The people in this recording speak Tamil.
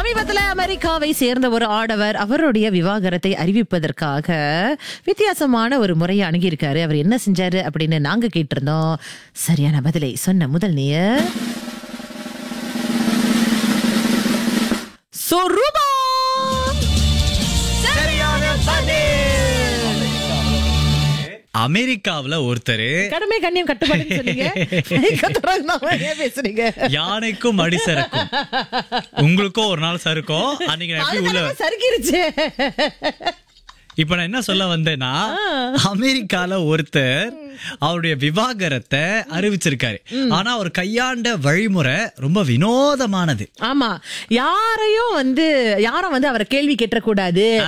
சமீபத்துல அமெரிக்காவை சேர்ந்த ஒரு ஆடவர் அவருடைய விவாகரத்தை அறிவிப்பதற்காக வித்தியாசமான ஒரு முறையை அணுகியிருக்காரு அவர் என்ன செஞ்சாரு அப்படின்னு நாங்க கேட்டிருந்தோம் சரியான பதிலை சொன்ன முதல் நேயர் சொரூபா அமெரிக்காவுல ஒருத்தர் கடமை கண்ணியம் கட்டுப்பாடுன்னு சொன்னீங்க கட்டுறாங்க ஏன் பேசுறீங்க யானைக்கும் அடி சறுக்கும் உங்களுக்கும் ஒரு நாள் சறுக்கும் அன்னைக்கு நான் எப்படி உள்ள அதுதானே சறுக்கிருச்சு இப்ப நான் என்ன சொல்ல வந்தேன்னா அமெரிக்கால ஒருத்தர் அவருடைய விவாகரத்தை அறிவிச்சிருக்காரு ஆனா அவர் கையாண்ட வழிமுறை ரொம்ப வினோதமானது ஆமா யாரையும் வந்து யாரும் வந்து அவரை கேள்வி கேட்டக்கூடாது